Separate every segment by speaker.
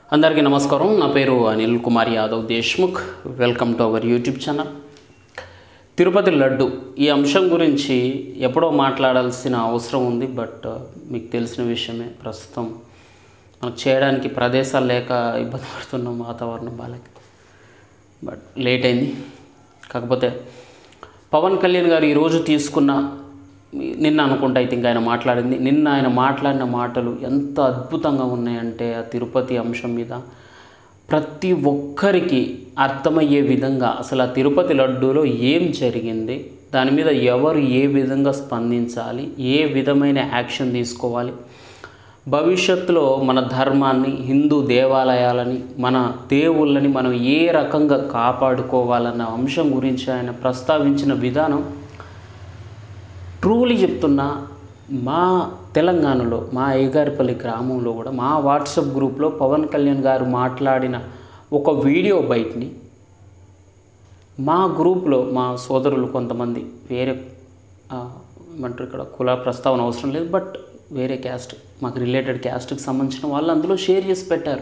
Speaker 1: అందరికీ నమస్కారం నా పేరు Anil Kumar Yadav Deshmukh welcome to our YouTube channel Tirupati laddu ఈ అంశం గురించి ఎప్పుడో మాట్లాడాల్సిన అవసరం ఉంది బట్ మీకు తెలిసిన విషయమే ప్రస్తుతం మనకు చేయడానికి ప్రదేశాలు లేక ఇబ్బంది పడుతున్నాం వాతావరణం బాగాలేక బట్ లేట్ అయింది కాకపోతే పవన్ కళ్యాణ్ గారు ఈరోజు తీసుకున్న నిన్న అనుకుంటా అయితే ఇంకా ఆయన మాట్లాడింది నిన్న ఆయన మాట్లాడిన మాటలు ఎంత అద్భుతంగా ఉన్నాయంటే ఆ తిరుపతి అంశం మీద ప్రతి ఒక్కరికి అర్థమయ్యే విధంగా అసలు ఆ తిరుపతి లడ్డూలో ఏం జరిగింది దాని మీద ఎవరు ఏ విధంగా స్పందించాలి ఏ విధమైన యాక్షన్ తీసుకోవాలి భవిష్యత్తులో మన ధర్మాన్ని హిందూ దేవాలయాలని మన దేవుళ్ళని మనం ఏ రకంగా కాపాడుకోవాలన్న అంశం గురించి ఆయన ప్రస్తావించిన విధానం ట్రూలీ చెప్తున్నా మా తెలంగాణలో మా అయ్యగారిపల్లి గ్రామంలో కూడా మా వాట్సాప్ గ్రూప్లో పవన్ కళ్యాణ్ గారు మాట్లాడిన ఒక వీడియో బయటని మా గ్రూప్లో మా సోదరులు కొంతమంది వేరే ఆ, ఏమంటారు ఇక్కడ కుల ప్రస్తావన అవసరం లేదు బట్ వేరే క్యాస్ట్ మాకు రిలేటెడ్ క్యాస్ట్కి సంబంధించిన వాళ్ళు అందులో షేర్ చేసి పెట్టారు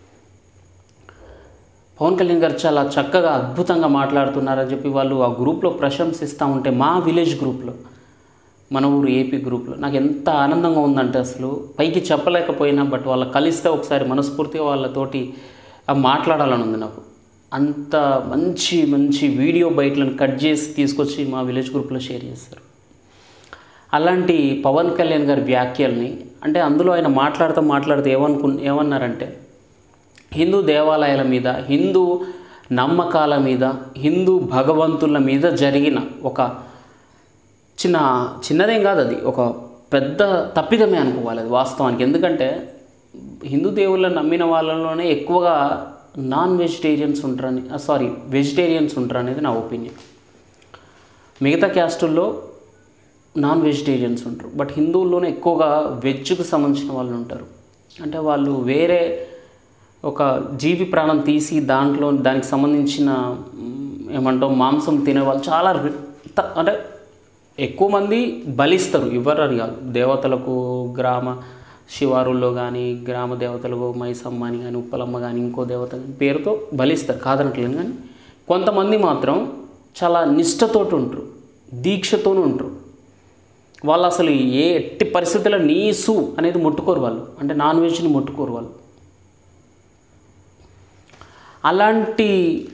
Speaker 1: పవన్ కళ్యాణ్ గారు చాలా చక్కగా అద్భుతంగా మాట్లాడుతున్నారని చెప్పి వాళ్ళు ఆ గ్రూప్లో ప్రశంసిస్తూ ఉంటే మా విలేజ్ గ్రూప్లో మన ఊరు ఏపీ గ్రూప్లో నాకు ఎంత ఆనందంగా ఉందంటే అసలు పైకి చెప్పలేకపోయినా బట్ వాళ్ళ కలిస్తే ఒకసారి మనస్ఫూర్తిగా వాళ్ళతోటి ఆ మాట్లాడాలని ఉంది నాకు అంత మంచి మంచి వీడియో బయటలను కట్ చేసి తీసుకొచ్చి మా విలేజ్ గ్రూప్లో షేర్ చేస్తారు అలాంటి పవన్ కళ్యాణ్ గారి వ్యాఖ్యల్ని అంటే అందులో ఆయన మాట్లాడుతూ మాట్లాడుతూ ఏమనుకు ఏమన్నారంటే హిందూ దేవాలయాల మీద హిందూ నమ్మకాల మీద హిందూ భగవంతుల మీద జరిగిన ఒక చిన్న చిన్నదేం కాదు అది ఒక పెద్ద తప్పిదమే అనుకోవాలి అది వాస్తవానికి ఎందుకంటే హిందూ దేవుళ్ళని నమ్మిన వాళ్ళలోనే ఎక్కువగా నాన్ వెజిటేరియన్స్ ఉంటారని సారీ వెజిటేరియన్స్ ఉంటారు అనేది నా ఒపీనియన్ మిగతా క్యాస్టుల్లో నాన్ వెజిటేరియన్స్ ఉంటారు బట్ హిందువుల్లోనే ఎక్కువగా వెజ్కి సంబంధించిన వాళ్ళు ఉంటారు అంటే వాళ్ళు వేరే ఒక జీవి ప్రాణం తీసి దాంట్లో దానికి సంబంధించిన మ్, ఏమంటాం మాంసం తినే వాళ్ళు చాలా రి- త- అంటే ఎక్కువ మంది బలిస్తారు ఇవ్వరని కాదు దేవతలకు గ్రామ శివారుల్లో కానీ గ్రామ దేవతలకు మైసమ్మ అని కానీ ఉప్పలమ్మ కానీ ఇంకో దేవత కానీ పేరుతో బలిస్తారు కాదనట్లేదు కానీ కొంతమంది మాత్రం చాలా నిష్టతోటి ఉంటారు దీక్షతోనే ఉంటారు వాళ్ళు అసలు ఏ ఎట్టి పరిస్థితుల్లో నీసు అనేది ముట్టుకోరు వాళ్ళు అంటే నాన్ వెజ్ని ముట్టుకోరు వాళ్ళు అలాంటి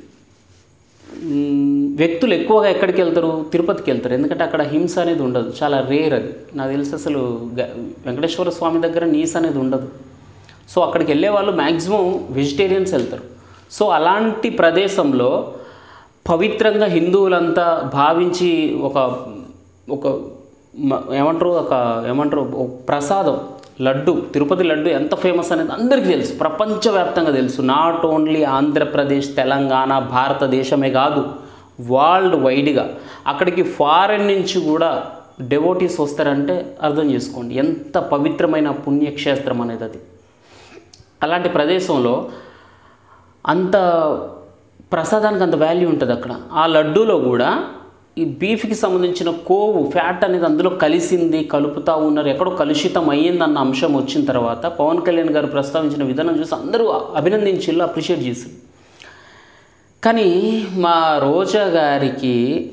Speaker 1: మ్, వ్యక్తులు ఎక్కువగా ఎక్కడికి వెళ్తారు తిరుపతికి వెళ్తారు ఎందుకంటే అక్కడ హింస అనేది ఉండదు చాలా రేర్ అది నాకు తెలిసి అసలు గ- వెంకటేశ్వర స్వామి దగ్గర నీస్ అనేది ఉండదు సో అక్కడికి వెళ్ళే వాళ్ళు మ్యాక్సిమం వెజిటేరియన్స్ వెళ్తారు సో అలాంటి ప్రదేశంలో పవిత్రంగా హిందువులంతా భావించి ఒక ఒక మ- ఏమంటారు ఒక ఏమంటారు ఒక ప్రసాదం లడ్డు తిరుపతి లడ్డు ఎంత ఫేమస్ అనేది అందరికీ తెలుసు ప్రపంచవ్యాప్తంగా తెలుసు నాట్ ఓన్లీ ఆంధ్రప్రదేశ్ తెలంగాణ భారతదేశమే కాదు వరల్డ్ వైడ్గా అక్కడికి ఫారెన్ నుంచి కూడా డెవోటీస్ వస్తారంటే అర్థం చేసుకోండి ఎంత పవిత్రమైన పుణ్యక్షేత్రం అనేది అది అలాంటి ప్రదేశంలో అంత ప్రసాదానికి అంత వాల్యూ ఉంటుంది అక్కడ ఆ లడ్డూలో కూడా ఈ బీఫ్కి సంబంధించిన కోవు ఫ్యాట్ అనేది అందులో కలిసింది కలుపుతూ ఉన్నారు ఎక్కడో కలుషితం అయ్యిందన్న అంశం వచ్చిన తర్వాత పవన్ కళ్యాణ్ గారు ప్రస్తావించిన విధానం చూసి అందరూ అభినందించిళ్ళు అప్రిషియేట్ చేశారు కానీ మా రోజా గారికి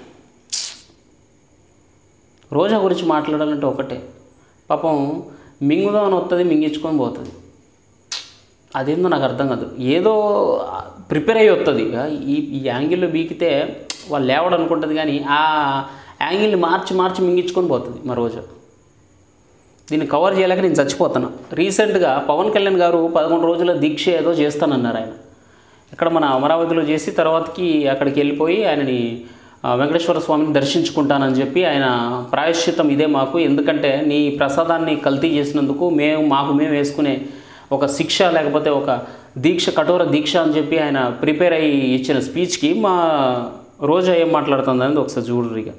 Speaker 1: రోజా గురించి మాట్లాడాలంటే ఒకటే పాపం మింగుదామని వస్తుంది మింగించుకొని పోతుంది అదేందో నాకు అర్థం కాదు ఏదో ప్రిపేర్ అయ్యి వస్తుంది ఈ ఈ యాంగిల్లో బీకితే వాళ్ళు లేవడం అనుకుంటుంది కానీ ఆ యాంగిల్ని మార్చి మార్చి మింగించుకొని పోతుంది మా రోజు దీన్ని కవర్ చేయలేక నేను చచ్చిపోతాను రీసెంట్గా పవన్ కళ్యాణ్ గారు పదకొండు రోజుల దీక్ష ఏదో చేస్తానన్నారు ఆయన ఇక్కడ మన అమరావతిలో చేసి తర్వాతకి అక్కడికి వెళ్ళిపోయి ఆయనని ఆ, వెంకటేశ్వర స్వామిని దర్శించుకుంటానని చెప్పి ఆయన ప్రాయశ్చిత్తం ఇదే మాకు ఎందుకంటే నీ ప్రసాదాన్ని కల్తీ చేసినందుకు మేము మాకు మేము వేసుకునే ఒక శిక్ష లేకపోతే ఒక దీక్ష కఠోర దీక్ష అని చెప్పి ఆయన ప్రిపేర్ అయ్యి ఇచ్చిన స్పీచ్కి మా రోజా ఏం మాట్లాడుతుంది అనేది ఒకసారి చూడరిగా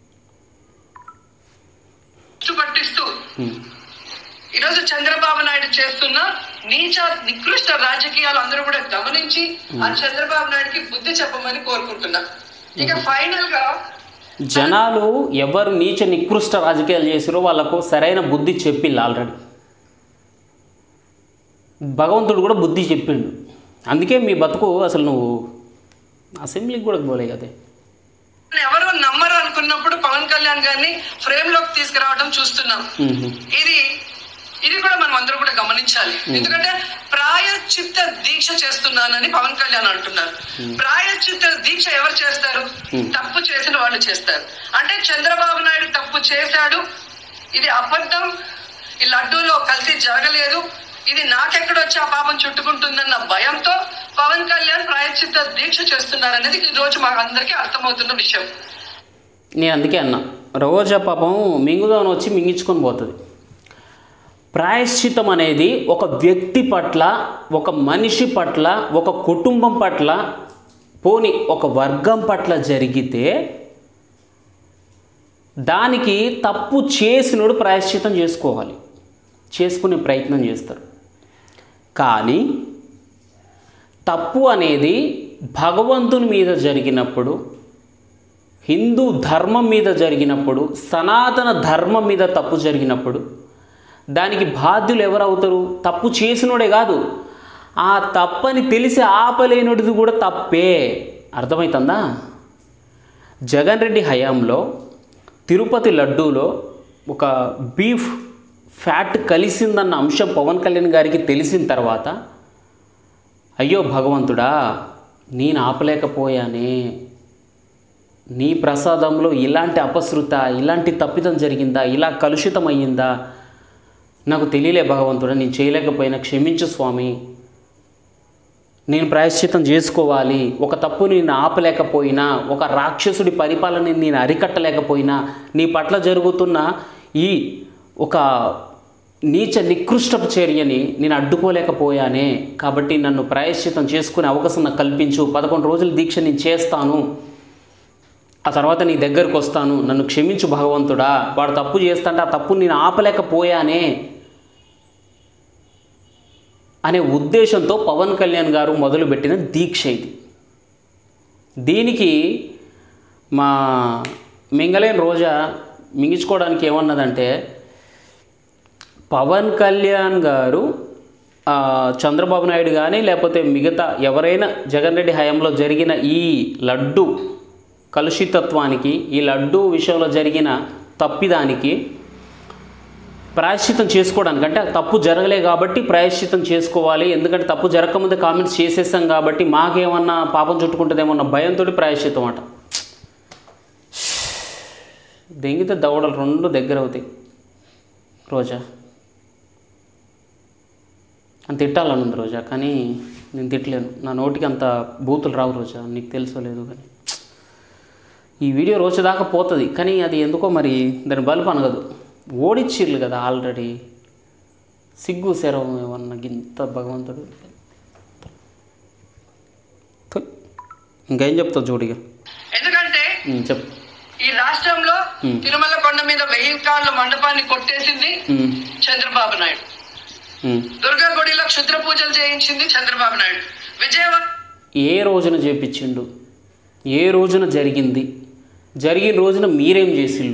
Speaker 2: దృష్టి పట్టిస్తూ ఈరోజు చంద్రబాబు నాయుడు చేస్తున్న నీచ నికృష్ట రాజకీయాలు అందరూ కూడా గమనించి ఆ చంద్రబాబు నాయుడుకి బుద్ధి చెప్పమని కోరుకుంటున్నా ఇక ఫైనల్ గా
Speaker 1: జనాలు ఎవరు నీచ నికృష్ట రాజకీయాలు చేసిరో వాళ్ళకు సరైన బుద్ధి చెప్పిల్లు ఆల్రెడీ భగవంతుడు కూడా బుద్ధి చెప్పిండు అందుకే మీ బతుకు అసలు నువ్వు అసెంబ్లీకి కూడా పోలే కదే
Speaker 2: ఎవరు నమ్మరు అనుకున్నప్పుడు పవన్ కళ్యాణ్ గారిని ఫ్రేమ్ లోకి తీసుకురావడం చూస్తున్నాం
Speaker 1: మ్మ్.
Speaker 2: ఇది ఇది కూడా మనం అందరూ కూడా గమనించాలి ఎందుకంటే ప్రాయశ్చిత్త దీక్ష చేస్తున్నానని పవన్ కళ్యాణ్ అంటున్నారు ప్రాయశ్చిత్త దీక్ష ఎవరు చేస్తారు తప్పు చేసిన వాళ్ళు చేస్తారు అంటే చంద్రబాబు నాయుడు తప్పు చేశాడు ఇది అబద్ధం ఈ లడ్డూలో కల్తీ జరగలేదు ఇది నాకెక్కడొచ్చి ఆ పాపం చుట్టుకుంటుందన్న భయంతో పవన్ కళ్యాణ్ ప్రాయశ్చిత్త దీక్ష చేస్తున్నారనేది ఈ రోజు మాకు అందరికీ అర్థమవుతున్న విషయం
Speaker 1: నేను అందుకే అన్నా రోజా పాపం మింగుదాని వచ్చి మింగించుకొని పోతుంది ప్రాయశ్చితం అనేది ఒక వ్యక్తి పట్ల ఒక మనిషి పట్ల ఒక కుటుంబం పట్ల పోని ఒక వర్గం పట్ల జరిగితే దానికి తప్పు చేసినోడు ప్రాయశ్చితం చేసుకోవాలి చేసుకునే ప్రయత్నం చేస్తారు కానీ తప్పు అనేది భగవంతుని మీద జరిగినప్పుడు హిందూ ధర్మం మీద జరిగినప్పుడు సనాతన ధర్మం మీద తప్పు జరిగినప్పుడు దానికి బాధ్యులు ఎవరవుతారు తప్పు చేసినోడే కాదు ఆ తప్పని తెలిసి ఆపలేనుడిది కూడా తప్పే అర్థమవుతుందా జగన్ రెడ్డి హయాంలో తిరుపతి లడ్డూలో ఒక బీఫ్ ఫ్యాట్ కలిసిందన్న అంశం పవన్ కళ్యాణ్ గారికి తెలిసిన తర్వాత అయ్యో భగవంతుడా నేను ఆపలేకపోయానే నీ ప్రసాదంలో ఇలాంటి అపశృత ఇలాంటి తప్పిదం జరిగిందా ఇలా కలుషితం అయ్యిందా నాకు తెలియలే భగవంతుడా నేను చేయలేకపోయినా క్షమించు స్వామి నేను ప్రాయశ్చితం చేసుకోవాలి ఒక తప్పు నేను ఆపలేకపోయినా ఒక రాక్షసుడి పరిపాలనని నేను అరికట్టలేకపోయినా నీ పట్ల జరుగుతున్న ఈ ఒక నీచ నికృష్టపు చర్యని నేను అడ్డుకోలేకపోయానే కాబట్టి నన్ను ప్రాయశ్చితం చేసుకునే అవకాశం నాకు కల్పించు పదకొండు రోజుల దీక్ష నేను చేస్తాను ఆ తర్వాత నీ దగ్గరకు వస్తాను నన్ను క్షమించు భగవంతుడా వాడు తప్పు చేస్తాంటే ఆ తప్పు నేను ఆపలేకపోయానే అనే ఉద్దేశంతో పవన్ కళ్యాణ్ గారు మొదలుపెట్టిన దీక్ష ఇది దీనికి మా మింగలేని రోజా మింగించుకోవడానికి ఏమన్నదంటే పవన్ కళ్యాణ్ గారు ఆ, చంద్రబాబు నాయుడు కానీ లేకపోతే మిగతా ఎవరైనా జగన్ రెడ్డి హయాంలో జరిగిన ఈ లడ్డు కలుషితత్వానికి ఈ లడ్డు విషయంలో జరిగిన తప్పిదానికి ప్రాయశ్చితం చేసుకోవడానికి అంటే తప్పు జరగలే కాబట్టి ప్రాయశ్చితం చేసుకోవాలి ఎందుకంటే తప్పు జరగకముందే కామెంట్స్ చేసేసాం కాబట్టి మాకేమన్నా పాపం చుట్టుకుంటుందేమన్న భయంతో ప్రాయశ్చితం అట దెంగితే దవడలు రెండు దగ్గర అవుతాయి రోజా అని తిట్టాలనుంది రోజా కానీ నేను తిట్టలేను నా నోటికి అంత బూతులు రావు రోజా నీకు తెలుసో లేదు కానీ ఈ వీడియో రోజు దాకా పోతుంది కానీ అది ఎందుకో మరి దాని బల్బు అనగదు ఓడిచ్చిర్లు కదా ఆల్రెడీ సిగ్గు శరం ఏమన్నా గింత భగవంతుడు థు. ఇంకేం చెప్తావు జోడిగా
Speaker 2: ఎందుకంటే
Speaker 1: చెప్పు
Speaker 2: ఈ రాష్ట్రంలో
Speaker 1: Hmm.
Speaker 2: తిరుమల కొండ మీద వెయ్యి కాళ్ళ మండపాన్ని కొట్టేసింది
Speaker 1: ఉమ్,
Speaker 2: చంద్రబాబు నాయుడు
Speaker 1: ఉమ్.
Speaker 2: దుర్గా గుడిలో క్షుద్ర పూజలు చేయించింది చంద్రబాబు నాయుడు విజయవాడ
Speaker 1: ఏ రోజున చేపించిండు ఏ రోజున జరిగింది జరిగిన రోజున మీరేం చేసిళ్ళు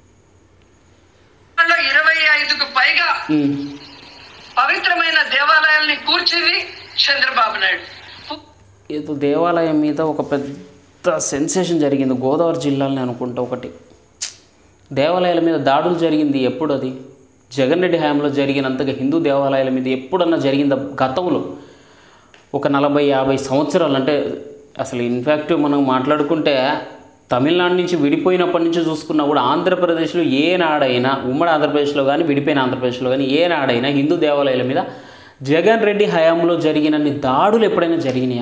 Speaker 2: లో ఇరవై ఐదుకు పైగా
Speaker 1: ఉమ్,
Speaker 2: పవిత్రమైన దేవాలయాల్ని కూర్చింది చంద్రబాబు నాయుడు పు-
Speaker 1: ఏదో దేవాలయం మీద ఒక పెద్ద సెన్సేషన్ జరిగింది గోదావరి జిల్లాలోనే అనుకుంటా ఒకటి దేవాలయాల మీద దాడులు జరిగింది ఎప్పుడు అది జగన్ రెడ్డి హయాంలో జరిగినంతగా హిందూ దేవాలయాల మీద ఎప్పుడన్నా జరిగిందా గతంలో ఒక నలభై యాభై సంవత్సరాలు అంటే అసలు ఇన్ఫ్యాక్ట్ మనం మాట్లాడుకుంటే తమిళనాడు నుంచి విడిపోయినప్పటి నుంచి చూసుకున్నా కూడా ఆంధ్రప్రదేశ్లో ఏ నాడైనా ఉమ్మడి ఆంధ్రప్రదేశ్లో కానీ విడిపోయిన ఆంధ్రప్రదేశ్లో కానీ ఏ నాడైనా హిందూ దేవాలయాల మీద జగన్ రెడ్డి హయాంలో జరిగినన్ని దాడులు ఎప్పుడైనా జరిగినాయా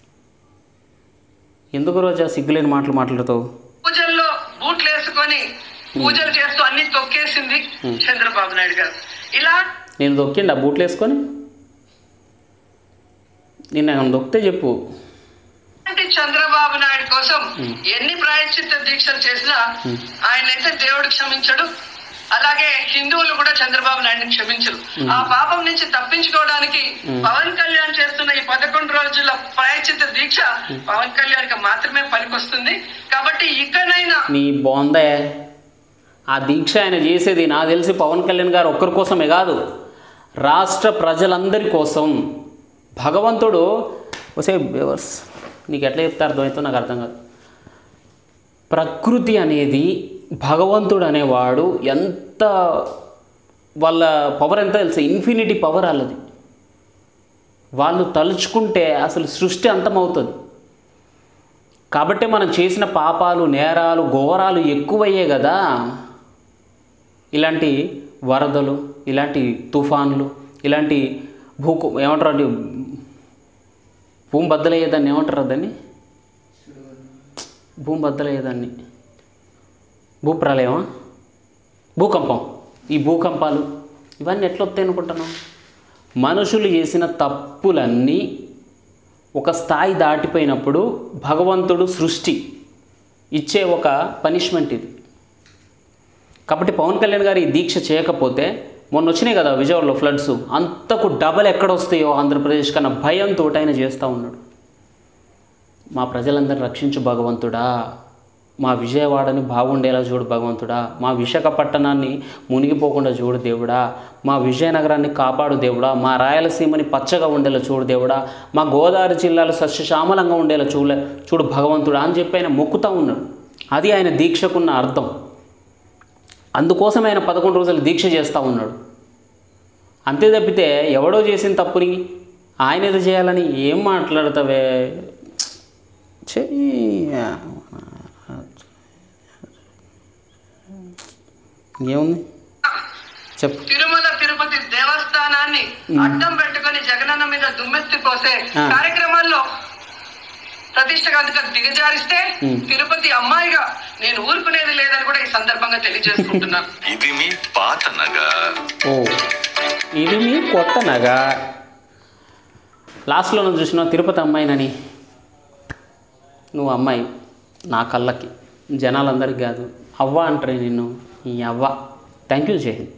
Speaker 1: ఎందుకు రోజా సిగ్గులేని మాటలు మాట్లాడుతావు
Speaker 2: పూజల్లో బూట్లు వేసుకొని పూజలు చేస్తూ అన్ని తొక్కేసింది చంద్రబాబు నాయుడు గారు ఇలా
Speaker 1: నేను దొక్కిండి ఆ బూట్లు వేసుకొని నిన్న ఏమైనా దొక్కితే చెప్పు
Speaker 2: అంటే చంద్రబాబు నాయుడు కోసం ఎన్ని ప్రాయశ్చిత్త దీక్షలు చేసినా ఆయన అయితే దేవుడు క్షమించడు అలాగే హిందువులు కూడా చంద్రబాబు నాయుడిని క్షమించరు ఆ పాపం నుంచి తప్పించుకోవడానికి పవన్ కళ్యాణ్ చేస్తున్న ఈ పదకొండు రోజుల ప్రాయశ్చిత్త దీక్ష పవన్ కళ్యాణ్ కి మాత్రమే పనికొస్తుంది కాబట్టి ఇకనైనా
Speaker 1: నీ బాగుందే ఆ దీక్ష ఆయన చేసేది నాకు తెలిసి పవన్ కళ్యాణ్ గారు ఒక్కరి కోసమే కాదు రాష్ట్ర ప్రజలందరి కోసం భగవంతుడు వసే బేవర్స్ నీకు ఎట్లా చెప్తే అర్థమవుతుందో నాకు అర్థం కాదు ప్రకృతి అనేది భగవంతుడు అనేవాడు ఎంత వాళ్ళ పవర్ ఎంత తెలుసా ఇన్ఫినిటీ పవర్ వాళ్ళది వాళ్ళు తలుచుకుంటే అసలు సృష్టి అంతమవుతుంది కాబట్టి మనం చేసిన పాపాలు నేరాలు ఘోరాలు ఎక్కువయ్యే కదా ఇలాంటి వరదలు ఇలాంటి తుఫాన్లు ఇలాంటి భూకు ఏమంటారు అండి భూమి బద్దలయ్యేదాన్ని ఏమంటారు దాన్ని భూమి బద్దలయ్యేదాన్ని భూప్రలయమా భూకంపం ఈ భూకంపాలు ఇవన్నీ ఎట్లా వస్తాయి అనుకుంటున్నాం మనుషులు చేసిన తప్పులన్నీ ఒక స్థాయి దాటిపోయినప్పుడు భగవంతుడు సృష్టి ఇచ్చే ఒక పనిష్మెంట్ ఇది కాబట్టి పవన్ కళ్యాణ్ గారు ఈ దీక్ష చేయకపోతే మొన్న వచ్చినాయి కదా విజయవాడలో ఫ్లడ్స్ అంతకు డబల్ ఎక్కడ వస్తాయో ఆంధ్రప్రదేశ్ కన్నా భయంతో ఆయన చేస్తూ ఉన్నాడు మా ప్రజలందరిని రక్షించు భగవంతుడా మా విజయవాడని బాగుండేలా చూడు భగవంతుడా మా విశాఖపట్టణాన్ని మునిగిపోకుండా చూడు దేవుడా మా విజయనగరాన్ని కాపాడు దేవుడా మా రాయలసీమని పచ్చగా ఉండేలా చూడు దేవుడా మా గోదావరి జిల్లాలో సస్యశ్యామలంగా ఉండేలా చూడ చూడు భగవంతుడా అని చెప్పి ఆయన మొక్కుతూ ఉన్నాడు అది ఆయన దీక్షకున్న అర్థం అందుకోసం ఆయన పదకొండు రోజులు దీక్ష చేస్తూ ఉన్నాడు అంతే తప్పితే ఎవడో చేసిన తప్పుని ఆయన ఏదో చేయాలని ఏం మాట్లాడతావే చెయ్యి ఏముంది చెప్పు
Speaker 2: తిరుమల తిరుపతి దేవస్థానాన్ని అడ్డం పెట్టుకొని జగనన్న మీద దుమ్మెత్తి పోసే
Speaker 1: ఆ.
Speaker 2: కార్యక్రమాల్లో ప్రతిష్ట కనుక దిగజారిస్తే
Speaker 1: ఉమ్.
Speaker 2: తిరుపతి అమ్మాయిగా నేను ఊరుకునేది లేదని కూడా ఈ సందర్భంగా తెలియజేసుకుంటున్నాను
Speaker 3: ఇది మీ పాత నగ
Speaker 1: ఓ ఇది మీ కొత్త నగ లాస్ట్లో నువ్వు చూసినావు తిరుపతి అమ్మాయినని నువ్వు అమ్మాయి నా కళ్ళకి జనాలందరికీ కాదు అవ్వ అంటారు నిన్ను ఈ అవ్వ థ్యాంక్ యూ జై హింద్